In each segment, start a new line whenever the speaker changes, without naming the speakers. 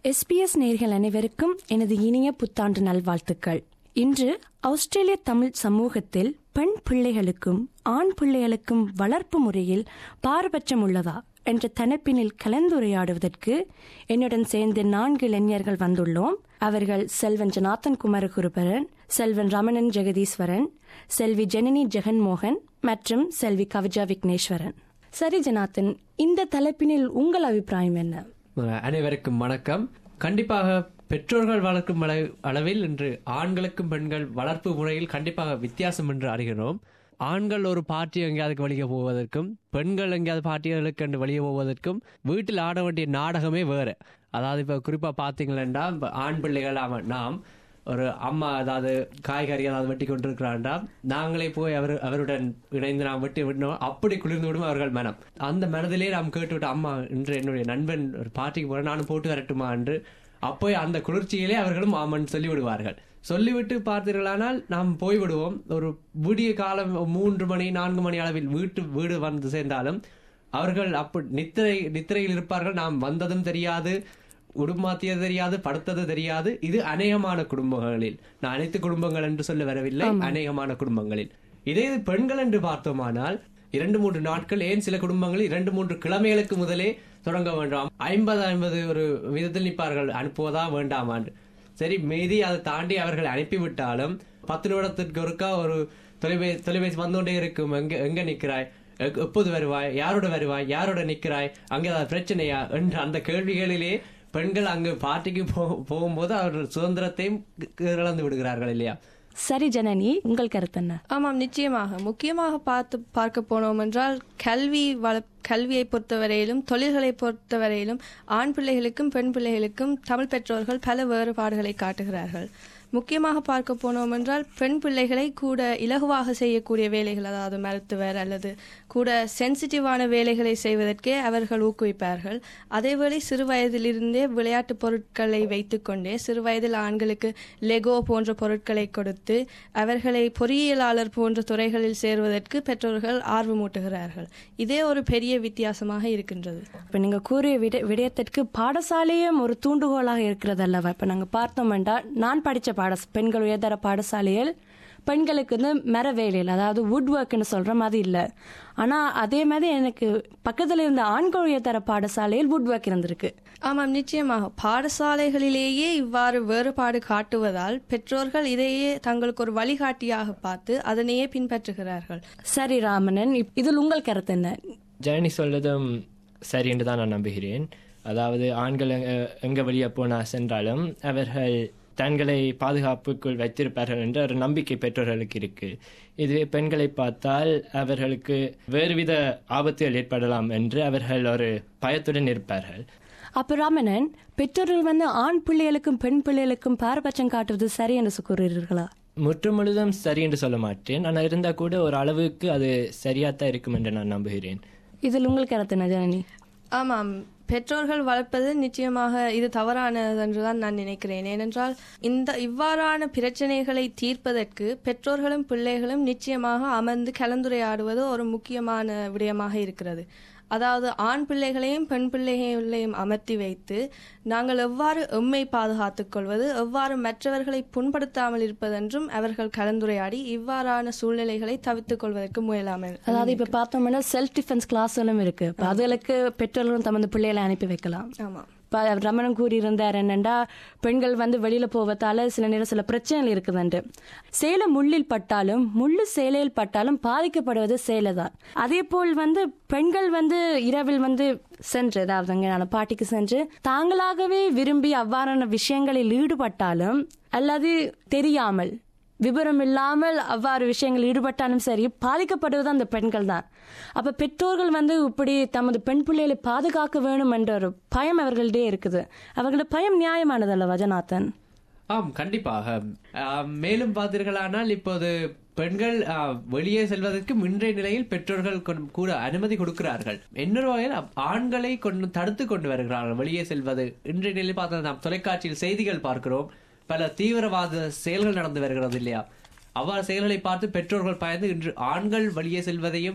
SBS நேர்கள் அனைவருக்கும் எனது இனிய புத்தாண்டு நல்வாழ்த்துக்கள் இன்று ஆஸ்திரேலிய தமிழ் சமூகத்தில் பெண் பிள்ளைகளுக்கும் ஆண் பிள்ளைகளுக்கும் வளர்ப்பு முறையில் பாரபட்சம் உள்ளதா என்ற தலைப்பினில் கலந்துரையாடுவதற்கு என்னுடன் சேர்ந்து நான்கு இளைஞர்கள் வந்துள்ளோம் அவர்கள் செல்வன் ஜனாத்தன் குமாரகுருபரன் செல்வன் ரமணன் ஜெகதீஸ்வரன் செல்வி ஜெனனி ஜெகன்மோகன் மற்றும் செல்வி கவிஜா விக்னேஸ்வரன் சரி ஜனாத்தன் இந்த தலைப்பினில் உங்கள் அபிப்பிராயம் என்ன
அனைவருக்கும் வணக்கம் கண்டிப்பாக பெற்றோர்கள் வளர்க்கும் அள- அளவில் இன்று ஆண்களுக்கும் பெண்கள் வளர்ப்பு முறையில் கண்டிப்பாக வித்தியாசம் என்று அறிகிறோம் ஆண்கள் ஒரு பார்ட்டி எங்கேயாவது வெளியே போவதற்கும் பெண்கள் எங்கேயாவது பார்ட்டிகளுக்கு என்று வெளியே போவதற்கும் வீட்டில் ஆட வேண்டிய நாடகமே வேறு அதாவது இப்போ குறிப்பாக பார்த்தீங்களா இப்போ ஆண் பிள்ளைகள் அவன் நாம் ஒரு அம்மா அதாவது காய்கறி அதாவது வெட்டி கொண்டிருக்கிறாண்டா நாங்களே போய் அவர் அவருடன் இணைந்து நாம் வெட்டி விடணும் அப்படி குளிர்ந்து விடும் அவர்கள் மனம் அந்த மனதிலே நாம் கேட்டுவிட்டு அம்மா இன்று என்னுடைய நண்பன் ஒரு பார்ட்டிக்கு போற நானும் போட்டு வரட்டுமா என்று அப்போ அந்த குளிர்ச்சியிலே அவர்களும் ஆமன் சொல்லி விடுவார்கள் சொல்லிவிட்டு பார்த்தீர்களானால் நாம் போய்விடுவோம் ஒரு விடிய காலம் மூன்று மணி நான்கு மணி அளவில் வீட்டு வீடு வந்து சேர்ந்தாலும் அவர்கள் அப்படி நித்திரை நித்திரையில் இருப்பார்கள் நாம் வந்ததும் தெரியாது உடுமாத்தியது தெரியாது படுத்தது தெரியாது இது அநேகமான குடும்பங்களில் நான் அனைத்து குடும்பங்கள் என்று சொல்ல வரவில்லை அநேகமான குடும்பங்களில் இதே இது பெண்கள் என்று பார்த்தோமானால் இரண்டு மூன்று நாட்கள் ஏன் சில குடும்பங்களில் இரண்டு மூன்று கிழமைகளுக்கு முதலே தொடங்க வேண்டும் ஐம்பது ஐம்பது ஒரு விதத்தில் நிற்பார்கள் அனுப்புவதா வேண்டாமான்னு சரி மீதி அதை தாண்டி அவர்கள் அனுப்பிவிட்டாலும் பத்து நிமிடத்திற்கு ஒருக்கா ஒரு தொலைபேசி தொலைபேசி வந்துகொண்டே இருக்கும் எங்க எங்க நிக்கிறாய் எ- எப்போது வருவாய் யாரோட வருவாய் யாரோட நிக்கிறாய் அங்க ஏதாவது பிரச்சனையா என்ற அந்த கேள்விகளிலே பெண்கள் அங்கு பார்ட்டிக்கு போ- போகும்போது அவர்கள் சுதந்திரத்தையும் க- இழந்து விடுகிறார்கள் இல்லையா
சரி ஜனனி உங்கள் கருத்து என்ன
ஆமாம் நிச்சயமாக முக்கியமாக பார்த்து பார்க்க போனோம் என்றால் கல்வி வள கல்வியை பொறுத்தவரையிலும் தொழில்களை பொறுத்தவரையிலும் ஆண் பிள்ளைகளுக்கும் பெண் பிள்ளைகளுக்கும் தமிழ் பெற்றோர்கள் பல வேறுபாடுகளை காட்டுகிறார்கள் முக்கியமாக பார்க்க போனோம் என்றால் பெண் பிள்ளைகளை கூட இலகுவாக செய்யக்கூடிய வேலைகள் அதாவது மருத்துவர் அல்லது கூட சென்சிட்டிவான வேலைகளை செய்வதற்கே அவர்கள் ஊக்குவிப்பார்கள் அதேவேளை சிறு வயதிலிருந்தே விளையாட்டு பொருட்களை வைத்துக்கொண்டே சிறு வயதில் ஆண்களுக்கு லெகோ போன்ற பொருட்களை கொடுத்து அவர்களை பொறியியலாளர் போன்ற துறைகளில் சேருவதற்கு பெற்றோர்கள் ஆர்வமூட்டுகிறார்கள் இதே ஒரு பெரிய வித்தியாசமாக இருக்கின்றது
இப்ப நீங்க கூறிய விட விடயத்திற்கு பாடசாலையும் ஒரு தூண்டுகோலாக இருக்கிறது அல்லவா இப்ப நாங்க பார்த்தோம்னா நான் படிச்ச பாட பெண்கள் உயர்தர பாடசாலையில் பெண்களுக்கு வந்து மர வேலையில் அதாவது வுட் ஒர்க்னு சொல்ற மாதிரி இல்ல ஆனா அதே மாதிரி எனக்கு பக்கத்துல இருந்த ஆண்கள் உயர்தர பாடசாலையில் வுட் ஒர்க் இருந்திருக்கு
ஆமாம் நிச்சயமாக பாடசாலைகளிலேயே இவ்வாறு வேறுபாடு காட்டுவதால் பெற்றோர்கள் இதையே தங்களுக்கு ஒரு வழிகாட்டியாக பார்த்து அதனையே பின்பற்றுகிறார்கள்
சரி ராமனன் இப்- இதில் உங்கள் கருத்து என்ன
ஜனனி சொல்றதும் சரி என்று தான் நான் நம்புகிறேன் அதாவது ஆண்கள் எங்க- எங்க வெளியே போனா சென்றாலும் அவர்கள் தங்களை பாதுகாப்புக்குள் வைத்திருப்பார்கள் என்ற ஒரு நம்பிக்கை பெற்றோர்களுக்கு இருக்கு இதுவே பெண்களை பார்த்தால் அவர்களுக்கு வேறுவித ஆபத்துகள் ஏற்படலாம் என்று அவர்கள் ஒரு பயத்துடன் இருப்பார்கள்
அப்ப ராமனன் பெற்றோர்கள் வந்து ஆண் பிள்ளைகளுக்கும் பெண் பிள்ளைகளுக்கும் பாரபட்சம் காட்டுவது சரி என்று கூறுகிறீர்களா
முற்று முழுதும் சரி என்று சொல்ல மாட்டேன் ஆனால் இருந்தால் கூட ஒரு அளவுக்கு அது சரியாத்தான் இருக்கும் என்று நான் நம்புகிறேன்
இதில் உங்கள் கருத்து என்ன ஜனனி
ஆமாம் பெற்றோர்கள் வளர்ப்பது நிச்சயமாக இது தவறானது என்றுதான் நான் நினைக்கிறேன் ஏனென்றால் இந்த இவ்வாறான பிரச்சனைகளை தீர்ப்பதற்கு பெற்றோர்களும் பிள்ளைகளும் நிச்சயமாக அமர்ந்து கலந்துரையாடுவது ஒரு முக்கியமான விடயமாக இருக்கிறது அதாவது ஆண் பிள்ளைகளையும் பெண் பிள்ளைகளையும் அமர்த்தி வைத்து நாங்கள் எவ்வாறு எம்மை பாதுகாத்துக் கொள்வது எவ்வாறு மற்றவர்களை புண்படுத்தாமல் இருப்பதென்றும் அவர்கள் கலந்துரையாடி இவ்வாறான சூழ்நிலைகளை தவிர்த்துக் கொள்வதற்கு முயலாமல்
அதாவது இப்ப பார்த்தோம்னா செல்ஃப் டிஃபென்ஸ் கிளாஸ்களும் இருக்கு இப்ப அதுகளுக்கு பெற்றோர்களும் தமது பிள்ளைகளை அனுப்பி வைக்கலாம்
ஆமாம்
இப்ப ரமணன் கூறியிருந்தார் என்னண்டா பெண்கள் வந்து வெளியில போவதால சில நேரம் சில பிரச்சனைகள் இருக்குதுண்டு சேலை முள்ளில் பட்டாலும் முள்ளு சேலையில் பட்டாலும் பாதிக்கப்படுவது சேலை தான் அதே போல் வந்து பெண்கள் வந்து இரவில் வந்து சென்று அதாவது அங்கே பாட்டிக்கு சென்று தாங்களாகவே விரும்பி அவ்வாறான விஷயங்களில் ஈடுபட்டாலும் அல்லது தெரியாமல் விபரம் இல்லாமல் அவ்வாறு விஷயங்கள் ஈடுபட்டாலும் சரி பாதிக்கப்படுவது அந்த பெண்கள் தான் அப்ப பெற்றோர்கள் வந்து இப்படி தமது பெண் பிள்ளைகளை பாதுகாக்க வேணும் என்ற ஒரு பயம் அவர்களிடையே இருக்குது அவர்களோட பயம் நியாயமானது அல்லவா ஜனாத்தன்
ஆம் கண்டிப்பாக ஆம், மேலும் பார்த்தீர்களானால் இப்போது பெண்கள் ஆ, வெளியே செல்வதற்கு இன்றைய நிலையில் பெற்றோர்கள் கொண்- கூட அனுமதி கொடுக்கிறார்கள் இன்னொரு வகையில் அப்- ஆண்களை கொண்டு தடுத்து கொண்டு வருகிறார்கள் வெளியே செல்வது இன்றைய நிலையில் பார்த்தா நாம் தொலைக்காட்சியில் செய்திகள் பார்க்கிறோம் பல தீவிரவாத செயல்கள் நடந்து வருகிறது இல்லையா அவ்வாறு செயல்களை பார்த்து பெற்றோர்கள் பயந்து இன்று ஆண்கள் வெளியே செல்வதையும்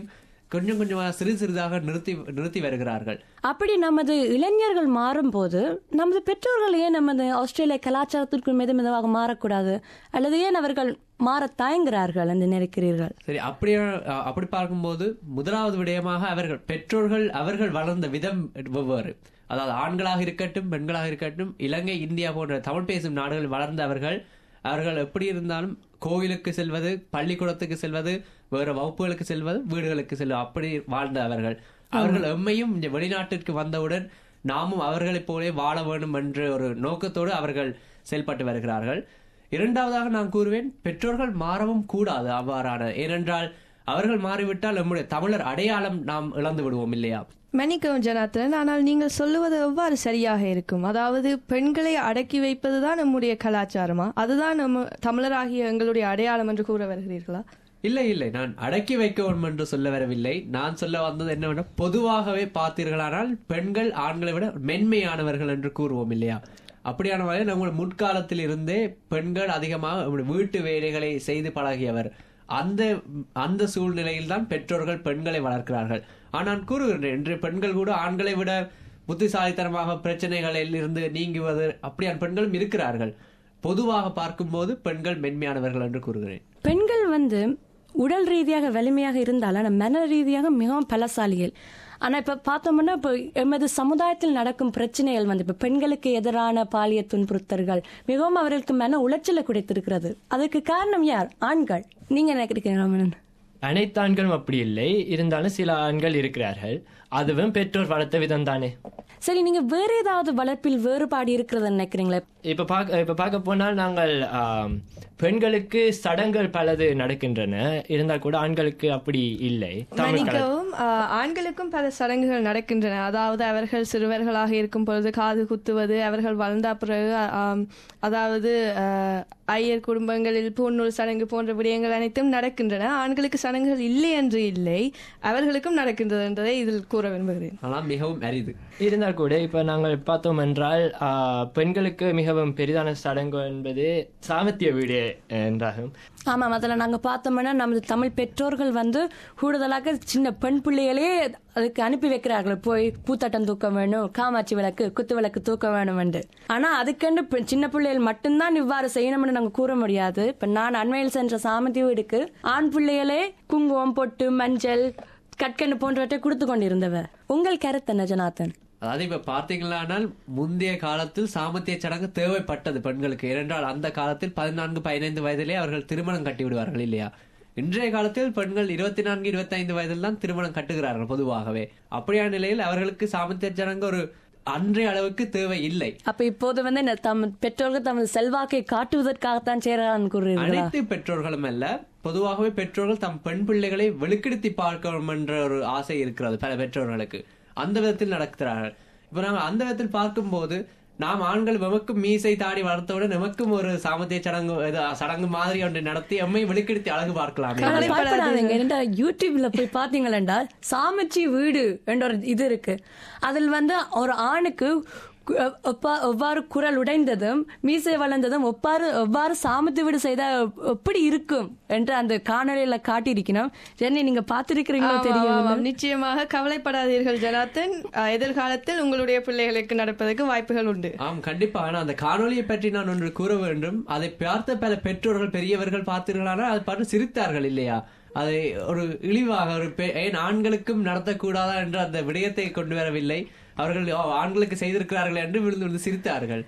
கொஞ்சம் கொஞ்சமாக சிறு சிறிதாக நிறுத்தி நிறுத்தி வருகிறார்கள்
அப்படி நமது இளைஞர்கள் மாறும்போது நமது பெற்றோர்கள் ஏன் நமது ஆஸ்திரேலிய கலாச்சாரத்திற்கு மீது மெதுவாக மாறக்கூடாது அல்லது ஏன் அவர்கள் மாற தயங்குகிறார்கள் என்று நினைக்கிறீர்கள்
சரி அப்படியே அஹ், அப்படி பார்க்கும்போது முதலாவது விடயமாக அவர்கள் பெற்றோர்கள் அவர்கள் வளர்ந்த விதம் வெவ்வேறு அதாவது ஆண்களாக இருக்கட்டும் பெண்களாக இருக்கட்டும் இலங்கை இந்தியா போன்ற தமிழ் பேசும் நாடுகளில் வளர்ந்த அவர்கள் அவர்கள் எப்படி இருந்தாலும் கோயிலுக்கு செல்வது பள்ளிக்கூடத்துக்கு செல்வது வேறு வகுப்புகளுக்கு செல்வது வீடுகளுக்கு செல்வது அப்படி வாழ்ந்த அவர்கள் அவர்கள் எம்மையும் இந்த வெளிநாட்டிற்கு வந்தவுடன் நாமும் அவர்களைப் போலே வாழ வேண்டும் என்ற ஒரு நோக்கத்தோடு அவர்கள் செயல்பட்டு வருகிறார்கள் இரண்டாவதாக நான் கூறுவேன் பெற்றோர்கள் மாறவும் கூடாது அவ்வாறான ஏனென்றால் அவர்கள் மாறிவிட்டால் நம்முடைய தமிழர் அடையாளம் நாம் இழந்து விடுவோம் இல்லையா
மன்னிக்கவும் ஜனார்த்தனன் ஆனால் நீங்கள் சொல்லுவது எவ்வாறு சரியாக இருக்கும் அதாவது பெண்களை அடக்கி வைப்பதுதான் நம்முடைய கலாச்சாரமா அதுதான் நம்ம தமிழராகிய எங்களுடைய அடையாளம் என்று கூற வருகிறீர்களா
இல்லை இல்லை நான் அடக்கி வைக்க வேண்டும் என்று சொல்ல வரவில்லை நான் சொல்ல வந்தது என்னவென்றால் பொதுவாகவே பார்த்தீர்களானால் பெண்கள் ஆண்களை விட மென்மையானவர்கள் என்று கூறுவோம் இல்லையா அப்படியான வகையில் நம்ம முற்காலத்தில் இருந்தே பெண்கள் அதிகமாக நம்முடைய வீட்டு வேலைகளை செய்து பழகியவர் அந்த அந்த சூழ்நிலையில் தான் பெற்றோர்கள் பெண்களை வளர்க்கிறார்கள் ஆனால் கூறுகின்றேன் இன்று பெண்கள் கூட ஆண்களை விட புத்திசாலித்தனமாக பிரச்சனைகளில் இருந்து நீங்குவது அப்படியான பெண்களும் இருக்கிறார்கள் பொதுவாக பார்க்கும்போது பெண்கள் மென்மையானவர்கள் என்று கூறுகிறேன்
பெண்கள் வந்து உடல் ரீதியாக வலிமையாக இருந்தாலும் ஆனால் மன ரீதியாக மிகவும் பலசாலிகள் ஆனா இப்ப பார்த்தோம்னா இப்போ எமது சமுதாயத்தில் நடக்கும் பிரச்சனைகள் வந்து இப்ப பெண்களுக்கு எதிரான பாலியல் துன்புறுத்தல்கள் மிகவும் அவர்களுக்கு மன உளைச்சலை குடைத்திருக்கிறது அதுக்கு காரணம் யார் ஆண்கள் நீங்க என்ன நினைக்கிறீங்க ரமணன்
அனைத்து ஆண்களும் அப்படி இல்லை இருந்தாலும் சில ஆண்கள் இருக்கிறார்கள் அதுவும் பெற்றோர் வளர்த்த விதம் தானே
சரி நீங்க வேற ஏதாவது வளர்ப்பில் வேறுபாடு இருக்கிறது நினைக்கிறீங்களா
இப்ப பார்க்க இப்ப பார்க்க போனால் நாங்கள் ஆம், பெண்களுக்கு சடங்குகள் பலது நடக்கின்றன இருந்தால் கூட ஆண்களுக்கு அப்படி இல்லை தமிழ் கலா-
மன்னிக்கவும் ஆஹ், ஆண்களுக்கும் பல சடங்குகள் நடக்கின்றன அதாவது அவர்கள் சிறுவர்களாக இருக்கும் பொழுது காது குத்துவது அவர்கள் வளர்ந்த பிறகு ஆம், அதாவது ஆஹ், ஐயர் குடும்பங்களில் பூநூல் சடங்கு போன்ற விடயங்கள் அனைத்தும் நடக்கின்றன ஆண்களுக்கு சடங்குகள் இல்லை என்று இல்லை அவர்களுக்கும் நடக்கின்றது என்பதை இதில் கூற விரும்புகிறேன்
ஆனால் மிகவும் அரிது
இருந்தால் கூட இப்ப நாங்கள் பார்த்தோம் என்றால் ஆ, பெண்களுக்கு மிகவும் பெரிதான சடங்கு என்பது சாமத்திய வீடு என்றாகும்
ஆமாம் அதில் நாங்கள் பார்த்தோம்னா நமது தமிழ் பெற்றோர்கள் வந்து கூடுதலாக சின்ன பெண் பிள்ளைகளே அதுக்கு அனுப்பி வைக்கிறார்கள் போய் பூத்தட்டம் தூக்க வேணும் காமாட்சி விளக்கு குத்து விளக்கு தூக்க வேணும் என்று ஆனா அதுக்கென்று பெ- சின்ன பிள்ளைகள் மட்டும்தான் இவ்வாறு செய்யணும்னு நாங்க கூற முடியாது இப்ப நான் அண்மையில் சென்ற சாமந்தி வீடுக்கு ஆண் பிள்ளைகளே குங்குமம் பொட்டு மஞ்சள் கற்கண்டு போன்றவற்றை கொடுத்து கொண்டிருந்தவ உங்கள் கருத்து என்ன ஜனார்த்தன்
அதாவது இப்ப பார்த்தீங்களானால் முந்தைய காலத்தில் சாமத்திய சடங்கு தேவைப்பட்டது பெண்களுக்கு ஏனென்றால் அந்த காலத்தில் பதினான்கு பதினைந்து வயதிலே அவர்கள் திருமணம் கட்டி விடுவார்கள் இல்லையா இன்றைய காலத்தில் பெண்கள் இருபத்தி நான்கு இருபத்தி ஐந்து வயதில் தான் திருமணம் கட்டுகிறார்கள் பொதுவாகவே அப்படியான நிலையில் அவர்களுக்கு சாமத்திய சடங்கு ஒரு அன்றைய அளவுக்கு தேவை இல்லை
அப்ப இப்போது வந்து இந்த தம் பெற்றோர்கள் தமது செல்வாக்கை காட்டுவதற்காகத்தான் செய்யறான்னு கூறுறீர்களா
அனைத்து பெற்றோர்களும் அல்ல பொதுவாகவே பெற்றோர்கள் தம் பெண் பிள்ளைகளை வெளிக்கெடுத்தி பார்க்க வேண்டும் என்ற ஒரு ஆசை இருக்கிறது பல பெற்றோர்களுக்கு அந்த விதத்தில் நடக்கிறார்கள் இப்ப நாங்கள் அந்த விதத்தில் பார்க்கும்போது நாம் ஆண்கள் எமக்கும் மீசை தாடி வளர்த்தவுடன் எமக்கும் ஒரு சாமத்திய சடங்கு இது சடங்கு மாதிரி ஒன்று நடத்தி எம்மை வெளிக்கெடுத்தி அழகு பார்க்கலாம்
கவலை பயப்படாதீங்க என்னடா யூடியூப்ல போய் பாத்தீங்களா சாமிச்சி வீடு என்ற ஒரு இது இருக்கு அதில் வந்து ஒரு ஆணுக்கு கு- எப்பா- எவ்வாறு குரல் உடைந்ததும் மீசை வளர்ந்ததும் ஒப்பாறு எவ்வாறு சாமத்து வீடு செய்தா எப்படி இருக்கும் என்று அந்த காணொலியில காட்டியிருக்கணும் ஜெர்னி நீங்க பாத்திருக்கிறீங்களோ
ஆமாம்,
தெரியும்
ஆமாம். நிச்சயமாக கவலைப்படாதீர்கள் ஜனார்த்தன் அஹ், எதிர்காலத்தில் உங்களுடைய பிள்ளைகளுக்கு நடப்பதற்கு வாய்ப்புகள் உண்டு
ஆம் கண்டிப்பா ஆனா அந்த காணொளியை பற்றி நான் ஒன்று கூற வேண்டும் அதை பார்த்த பல பெற்றோர்கள் பெரியவர்கள் பார்த்தீர்களானால் அதை பார்த்து சிரித்தார்கள் இல்லையா அதை ஒரு இழிவாக ஒரு பெ- ஏன் ஆண்களுக்கும் நடத்தக்கூடாதா என்று அந்த விடயத்தை கொண்டு வரவில்லை அவர்கள் "ஓ, ஆண்களுக்கு செய்திருக்கிறார்கள் என்று விழுந்து விழுந்து சிரித்தார்கள்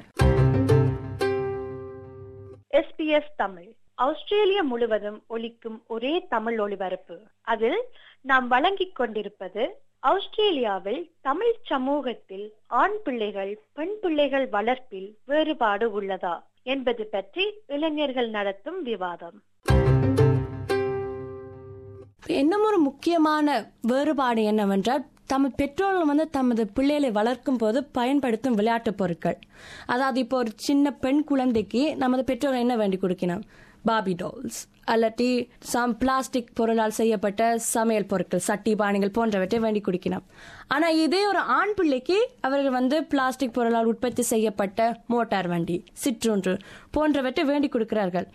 எஸ்பிஎஸ் தமிழ் ஆஸ்திரேலியா முழுவதும் ஒலிக்கும் ஒரே தமிழ் ஒளிபரப்பு அதில் நாம் வழங்கிக் கொண்டிருப்பது ஆஸ்திரேலியாவில் தமிழ் சமூகத்தில் ஆண் பிள்ளைகள் பெண் பிள்ளைகள் வளர்ப்பில் வேறுபாடு உள்ளதா என்பது பற்றி இளைஞர்கள் நடத்தும் விவாதம்
இன்னும் ஒரு முக்கியமான வேறுபாடு என்னவென்றால் தமது பெற்றோர்கள் வந்து தமது பிள்ளைகளை வளர்க்கும் போது பயன்படுத்தும் விளையாட்டு பொருட்கள் அதாவது இப்போ ஒரு சின்ன பெண் குழந்தைக்கு நமது பெற்றோர்கள் என்ன வேண்டி கொடுக்கணும் பாபி டால்ஸ் அல்லாட்டி சம் பிளாஸ்டிக் பொருளால் செய்யப்பட்ட சமையல் பொருட்கள் சட்டி பானைகள் போன்றவற்றை வேண்டி குடிக்கணும் ஆனா இதே ஒரு ஆண் பிள்ளைக்கு அவர்கள் வந்து பிளாஸ்டிக் பொருளால் உற்பத்தி செய்யப்பட்ட மோட்டார் வண்டி சிற்றுன்று போன்றவற்றை வேண்டி கொடுக்கிறார்கள்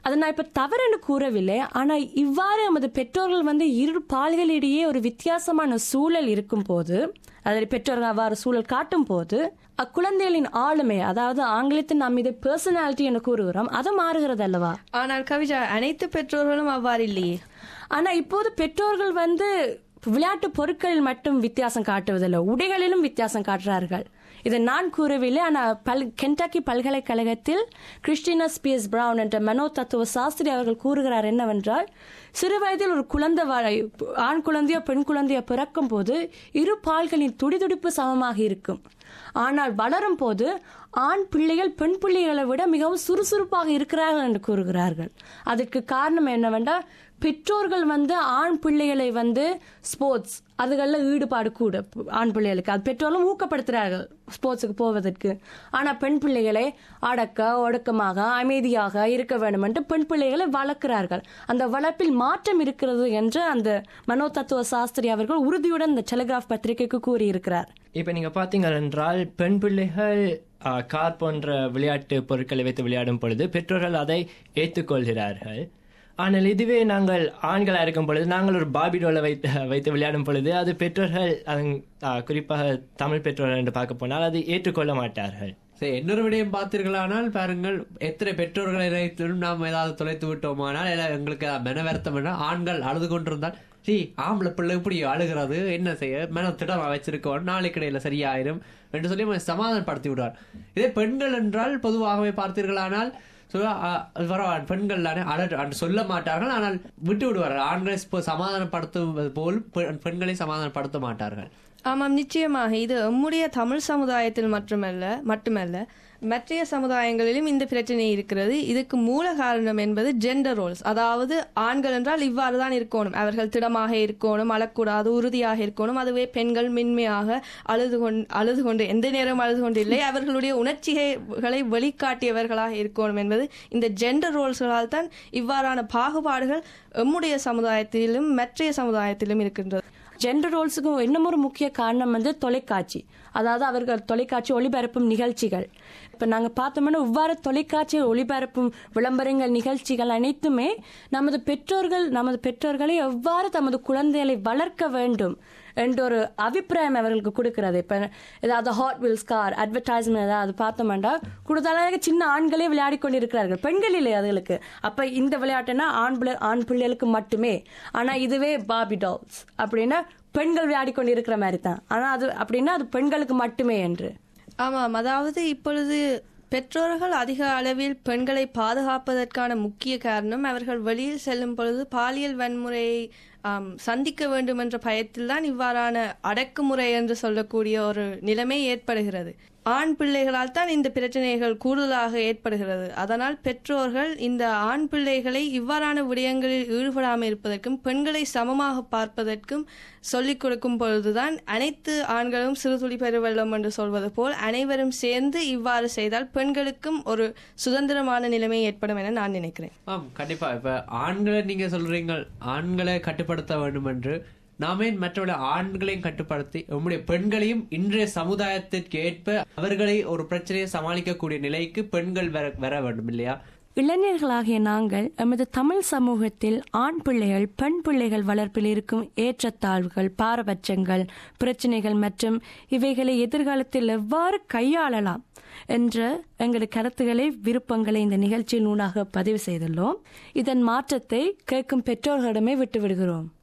அதை நான் இப்ப தவறுன்னு கூறவில்லை ஆனா இவ்வாறு நமது பெற்றோர்கள் வந்து இரு பால்களிடையே ஒரு வித்தியாசமான சூழல் இருக்கும் போது அதில் பெற்றோர்கள் அவ்வாறு சூழல் காட்டும் போது அக்குழந்தைகளின் ஆளுமை அதாவது ஆங்கிலத்தில் நாம் இதை பர்சனாலிட்டி என்று கூறுகிறோம் அது மாறுகிறது அல்லவா
ஆனால் கவிஜா அனைத்து பெற்றோர்களும் அவ்வாறு இல்லையே
ஆனா இப்போது பெற்றோர்கள் வந்து விளையாட்டு பொருட்களில் மட்டும் வித்தியாசம் காட்டுவதில்லை உடைகளிலும் வித்தியாசம் காட்டுறார்கள் இதை நான் கூறவில்லை ஆனால் பல் கென்டக்கி பல்கலைக்கழகத்தில் கிறிஸ்டினா ஸ்பியஸ் பிரவுன் என்ற மனோ தத்துவ சாஸ்திரி அவர்கள் கூறுகிறார் என்னவென்றால் சிறு வயதில் ஒரு குழந்தை வாழை ஆண் குழந்தையோ பெண் குழந்தையோ பிறக்கும் போது இரு பால்களின் துடிதுடிப்பு சமமாக இருக்கும் ஆனால் வளரும் போது ஆண் பிள்ளைகள் பெண் பிள்ளைகளை விட மிகவும் சுறுசுறுப்பாக இருக்கிறார்கள் என்று கூறுகிறார்கள் அதற்கு காரணம் என்னவென்றால் பெற்றோர்கள் வந்து ஆண் பிள்ளைகளை வந்து ஸ்போர்ட்ஸ் அதுகளில் ஈடுபாடு கூட ஆண் பிள்ளைகளுக்கு அது பெற்றோர்களும் ஊக்கப்படுத்துகிறார்கள் ஸ்போர்ட்ஸுக்கு போவதற்கு ஆனால் பெண் பிள்ளைகளை அடக்க ஒடுக்கமாக அமைதியாக இருக்க வேண்டும் என்று பெண் பிள்ளைகளை வளர்க்கிறார்கள் அந்த வளர்ப்பில் மாற்றம் இருக்கிறது என்று அந்த மனோ தத்துவ சாஸ்திரி அவர்கள் உறுதியுடன் இந்த டெலிகிராஃப் பத்திரிகைக்கு கூறியிருக்கிறார்
இப்போ நீங்கள் பார்த்தீங்க என்றால் பெண் பிள்ளைகள் ஆ, கார் போன்ற விளையாட்டு பொருட்களை வைத்து விளையாடும் பொழுது பெற்றோர்கள் அதை ஏற்றுக்கொள்கிறார்கள் ஆனால் இதுவே நாங்கள் ஆண்களாக இருக்கும் பொழுது நாங்கள் ஒரு பாபிடோலை வைத்து வைத்து விளையாடும் பொழுது அது பெற்றோர்கள் அதன், ஆ, குறிப்பாக தமிழ் பெற்றோர்கள் என்று பார்க்க போனால் அது ஏற்றுக்கொள்ள மாட்டார்கள்
சரி இன்னொரு விடயம் பார்த்தீர்களானால் பாருங்கள் எத்தனை பெற்றோர்களை நினைத்திலும் நாம் ஏதாவது தொலைத்து விட்டோமானால் இல்லை எங்களுக்கு ஏதாவது மென வருத்தம் என்றால் ஆண்கள் அழுது கொண்டிருந்தால் சி ஆம்பளை பிள்ளை இப்படி அழுகிறது என்ன செய்ய மென திடமா வச்சிருக்கோம் நாளைக்கு இடையில சரியாயிரும் என்று சொல்லி அவனை சமாதானப்படுத்தி விடுவார் இதே பெண்கள் என்றால் பொதுவாகவே பார்த்தீர்களானால் so, அஹ், பரவாயில்ல பெண்கள் தானே அழ- அன்று சொல்ல மாட்டார்கள் ஆனால் விட்டு விடுவார்கள் ஆண்களை இப்போ சமாதானப்படுத்துவது போல் பெண்- பெண்களை சமாதானப்படுத்த மாட்டார்கள்
ஆமாம் நிச்சயமாக இது எம்முடைய தமிழ் சமுதாயத்தில் மட்டுமல்ல மட்டுமல்ல மற்றைய சமுதாயங்களிலும் இந்த பிரச்சனை இருக்கிறது இதுக்கு மூல காரணம் என்பது ஜெண்டர் ரோல்ஸ் அதாவது ஆண்கள் என்றால் இவ்வாறு தான் இருக்கணும் அவர்கள் திடமாக இருக்கணும் அழக்கூடாது உறுதியாக இருக்கணும் அதுவே பெண்கள் மென்மையாக அழுது கொண்டு அழுது கொண்டு எந்த நேரம் அழுது கொண்டு இல்லை அவர்களுடைய உணர்ச்சிகளை வெளிக்காட்டியவர்களாக இருக்கணும் என்பது இந்த ஜெண்டர் ரோல்ஸ்களால் தான் இவ்வாறான பாகுபாடுகள் எம்முடைய சமுதாயத்திலும் மற்றைய சமுதாயத்திலும் இருக்கின்றது
ஜெண்டர் ரோல்ஸுக்கு இன்னும் ஒரு முக்கிய காரணம் வந்து தொலைக்காட்சி அதாவது அவர்கள் தொலைக்காட்சி ஒளிபரப்பும் நிகழ்ச்சிகள் இப்ப நாங்க பார்த்தோம்னா இவ்வாறு தொலைக்காட்சி ஒளிபரப்பும் விளம்பரங்கள் நிகழ்ச்சிகள் அனைத்துமே நமது பெற்றோர்கள் நமது பெற்றோர்களை எவ்வாறு தமது குழந்தைகளை வளர்க்க வேண்டும் என்ற ஒரு அபிப்பிராயம் அவர்களுக்கு கொடுக்கிறது இப்ப ஏதாவது ஹாட் வீல்ஸ் கார் அட்வர்டைஸ்மெண்ட் ஏதாவது பார்த்தோம்னா கூடுதலாக சின்ன ஆண்களே விளையாடி கொண்டிருக்கிறார்கள் பெண்கள் இல்லை அதுகளுக்கு அப்ப இந்த விளையாட்டுனா ஆண் பிள்ளை ஆண் பிள்ளைகளுக்கு மட்டுமே ஆனா இதுவே பாபி டால்ஸ் அப்படின்னா பெண்கள் விளையாடி கொண்டிருக்கிற மாதிரி தான் ஆனா அது அப்படின்னா அது பெண்களுக்கு மட்டுமே என்று
ஆமாம் அதாவது இப்பொழுது பெற்றோர்கள் அதிக அளவில் பெண்களை பாதுகாப்பதற்கான முக்கிய காரணம் அவர்கள் வெளியில் செல்லும் பொழுது பாலியல் வன்முறையை ஆம், சந்திக்க வேண்டும் என்ற பயத்தில்தான் இவ்வாறான அடக்குமுறை என்று சொல்லக்கூடிய ஒரு நிலைமை ஏற்படுகிறது ஆண் பிள்ளைகளால் தான் இந்த பிரச்சனைகள் கூடுதலாக ஏற்படுகிறது அதனால் பெற்றோர்கள் இந்த ஆண் பிள்ளைகளை இவ்வாறான விடயங்களில் ஈடுபடாமல் இருப்பதற்கும் பெண்களை சமமாக பார்ப்பதற்கும் சொல்லிக் கொடுக்கும் பொழுதுதான் அனைத்து ஆண்களும் சிறுதுளி பெருவெள்ளம் என்று சொல்வது போல் அனைவரும் சேர்ந்து இவ்வாறு செய்தால் பெண்களுக்கும் ஒரு சுதந்திரமான நிலைமை ஏற்படும் என நான் நினைக்கிறேன்
ஆம் கண்டிப்பா இப்ப ஆண்களை நீங்க சொல்றீங்க ஆண்களை கட்டுப்படுத்த வேண்டும் என்று நாமே மற்றவருடைய ஆண்களையும் கட்டுப்படுத்தி நம்முடைய பெண்களையும் இன்றைய சமுதாயத்திற்கு ஏற்ப அவர்களை ஒரு பிரச்சனையை சமாளிக்கக்கூடிய நிலைக்கு பெண்கள் வர வர வேண்டும் இல்லையா
இளைஞர்களாகிய நாங்கள் எமது தமிழ் சமூகத்தில் ஆண் பிள்ளைகள் பெண் பிள்ளைகள் வளர்ப்பில் இருக்கும் ஏற்றத்தாழ்வுகள் பாரபட்சங்கள் பிரச்சனைகள் மற்றும் இவைகளை எதிர்காலத்தில் எவ்வாறு கையாளலாம் என்ற எங்களது கருத்துக்களை விருப்பங்களை இந்த நிகழ்ச்சியின் ஊடாக பதிவு செய்துள்ளோம் இதன் மாற்றத்தை கேட்கும் பெற்றோர்களிடமே விட்டு விடுகிறோம்